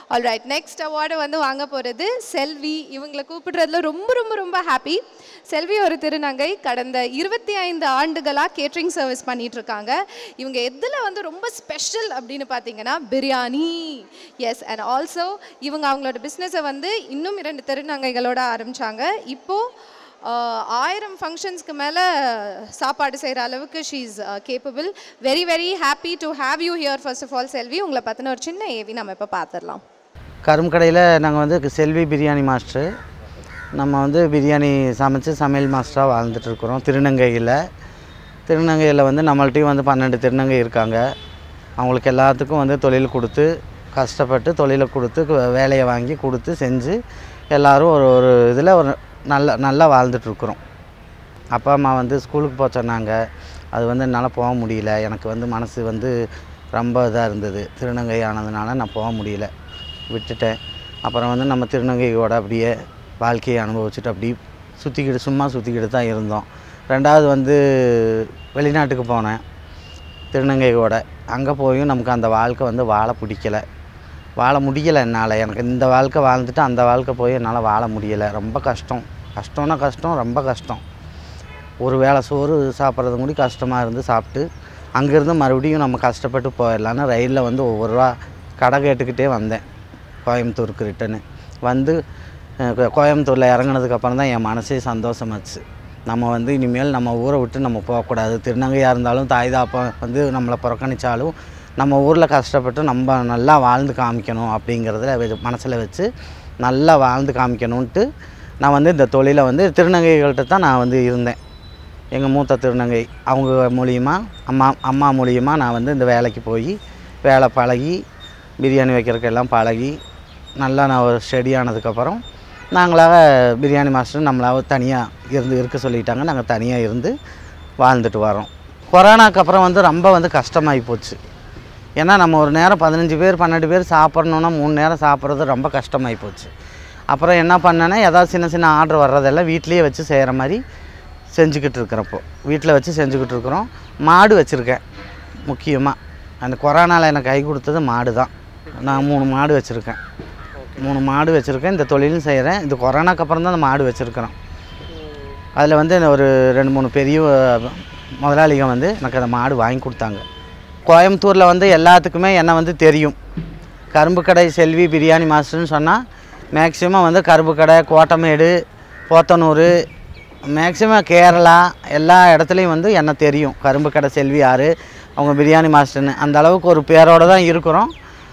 alright next award வந்து வாங்க போகிறது செல்வி இவங்களை கூப்பிடுறதுல ரொம்ப ரொம்ப ரொம்ப ஹாப்பி செல்வி ஒரு திருநங்கை கடந்த இருபத்தி ஐந்து ஆண்டுகளாக கேட்ரிங் சர்வீஸ் பண்ணிட்டு இருக்காங்க இவங்க எதில் வந்து ரொம்ப ஸ்பெஷல் அப்படின்னு பார்த்தீங்கன்னா பிரியாணி எஸ் அண்ட் ஆல்சோ இவங்க அவங்களோட பிஸ்னஸை வந்து இன்னும் இரண்டு திருநங்கைகளோட ஆரம்பிச்சாங்க இப்போது ஆஹ் ஆயிரம் ஃபங்க்ஷன்ஸ்க்கு மேலே சாப்பாடு செய்கிற அளவுக்கு she is capable very very happy to have you here first of all Selvi உங்களை பற்றின ஒரு சின்ன ஏவி நம்ம இப்போ பார்த்துடலாம் கரும்பு கடையில் நாங்கள் வந்து செல்வி பிரியாணி மாஸ்டர் நம்ம வந்து பிரியாணி சமைச்சு சமையல் மாஸ்டராக வாழ்ந்துட்டு இருக்கிறோம் திருநங்கையில் திருநங்கையில் வந்து நம்மள்ட்டையும் வந்து பன்னெண்டு திருநங்கை இருக்காங்க அவங்களுக்கு எல்லாத்துக்கும் வந்து தொழில் கொடுத்து கஷ்டப்பட்டு தொழிலை கொடுத்து கு- வேலையை வாங்கி கொடுத்து செஞ்சு எல்லாரும் ஒரு ஒரு இதில் ஒரு நல்ல நல்லா வாழ்ந்துட்டுருக்குறோம் அப்பா அம்மா வந்து ஸ்கூலுக்கு போக சொன்னாங்க அது வந்து என்னால் போக முடியல எனக்கு வந்து மனசு வந்து ரொம்ப இதாக இருந்தது திருநங்கை ஆனதுனால நான் போக முடியல விட்டுட்டேன் அப்புறம் வந்து நம்ம திருநங்கையோட அப்படியே வாழ்க்கையை அனுபவிச்சுட்டு அப்படி சுற்றிக்கிட்டு சும்மா சுற்றிக்கிட்டு தான் இருந்தோம் ரெண்டாவது வந்து வெளிநாட்டுக்கு போனேன் திருநங்கையோட அங்கே போயும் நமக்கு அந்த வாழ்க்கை வந்து வாழ பிடிக்கல வாழ முடியலை என்னால் எனக்கு இந்த வாழ்க்கை வாழ்ந்துட்டு அந்த வாழ்க்கை போய் என்னால் வாழ முடியலை ரொம்ப கஷ்டம் கஷ்டம்னா கஷ்டம் ரொம்ப கஷ்டம் ஒரு வேளை சோறு சாப்பிட்றது கூட கஷ்டமாக இருந்து சாப்பிட்டு அங்கேருந்து மறுபடியும் நம்ம கஷ்டப்பட்டு போயிடலான்னு ரயிலில் வந்து ஒவ்வொரு ரூபா கடை கேட்டுக்கிட்டே வந்தேன் கோயம்புத்தூருக்கு ரிட்டனு வந்து அஹ், கோ- கோயம்புத்தூரில் இறங்குனதுக்கப்புறம் தான் என் மனசே சந்தோஷமாச்சு நம்ம வந்து இனிமேல் நம்ம ஊரை விட்டு நம்ம போகக்கூடாது திருநங்கையாக இருந்தாலும் தாய் தாப்பம் வந்து நம்மளை புறக்கணித்தாலும் நம்ம ஊரில் கஷ்டப்பட்டு நம்ம நல்லா வாழ்ந்து காமிக்கணும் அப்படிங்கிறதுல மனசில் வச்சு நல்லா வாழ்ந்து காமிக்கணுன்ட்டு நான் வந்து இந்த தொழிலை வந்து திருநங்கைகள்கிட்ட தான் நான் வந்து இருந்தேன் எங்கள் மூத்த திருநங்கை அவங்க மூலியமா அம்மா அம்மா மூலியமா நான் வந்து இந்த வேலைக்கு போய் வேலை பழகி பிரியாணி வைக்கிறதுக்கெல்லாம் பழகி நல்லா நான் ஒரு ஸ்டடி ஆனதுக்கப்புறம் நாங்களாக பிரியாணி மாஸ்டர் நம்மளாக தனியாக இருந்து இருக்க சொல்லிட்டாங்க நாங்கள் தனியாக இருந்து வாழ்ந்துட்டு வரோம் கொரோனாக்கு அப்புறம் வந்து ரொம்ப வந்து கஷ்டமாகி போச்சு ஏன்னா நம்ம ஒரு நேரம் பதினஞ்சு பேர் பன்னெண்டு பேர் சாப்பிட்ணுன்னா மூணு நேரம் சாப்பிட்றது ரொம்ப கஷ்டமாகி போச்சு அப்புறம் என்ன பண்ணேன்னா ஏதாவது சின்ன சின்ன ஆர்டர் வர்றதெல்லாம் வீட்லேயே வச்சு செய்கிற மாதிரி செஞ்சுக்கிட்டு இருக்கிறப்போ வீட்டில் வச்சு செஞ்சுக்கிட்டு இருக்கிறோம் மாடு வச்சுருக்கேன் முக்கியமாக அந்த கொரோனாவில் எனக்கு கை கொடுத்தது மாடு தான் நான் மூணு மாடு வச்சுருக்கேன் மூணு மாடு வச்சுருக்கேன் இந்த தொழிலும் செய்கிறேன் இது கொரோனாக்கு அப்புறம் தான் அந்த மாடு வச்சுருக்கிறோம் அதில் வந்து ஒரு ரெண்டு மூணு பெரிய முதலாளிங்க வந்து எனக்கு அந்த மாடு வாங்கி கொடுத்தாங்க கோயம்புத்தூரில் வந்து எல்லாத்துக்குமே என்னை வந்து தெரியும் கரும்பு கடை செல்வி பிரியாணி மாஸ்டர்னு சொன்னால் மேக்ஸிமம் வந்து கரும்பு கடை கோட்டமேடு போத்தனூர் மேக்ஸிமம் கேரளா எல்லா இடத்துலையும் வந்து என்ன தெரியும் கரும்பு கடை செல்வி யார் அவங்க பிரியாணி மாஸ்டர்னு அந்த அளவுக்கு ஒரு பேரோடு தான் இருக்கிறோம்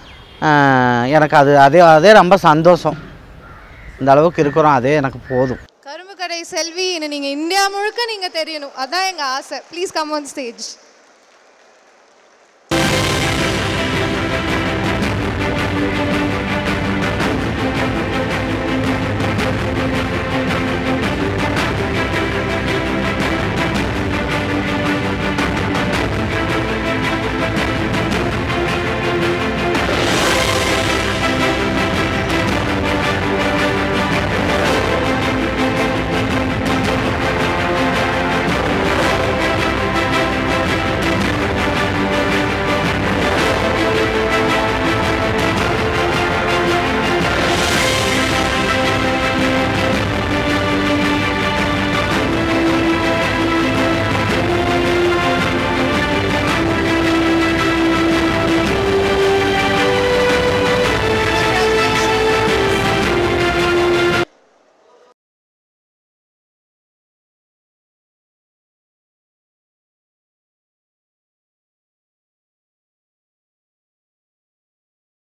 ஆஹ் எனக்கு அது அதே அதே ரொம்ப சந்தோஷம் இந்த அளவுக்கு இருக்கிறோம் அதே எனக்கு போதும் கரும்பு கடை செல்வி இன்னும் நீங்கள் இந்தியா முழுக்க நீங்கள் தெரியணும் அதான் எங்கள் ஆசை ப்ளீஸ் கம் ஆன் ஸ்டேஜ்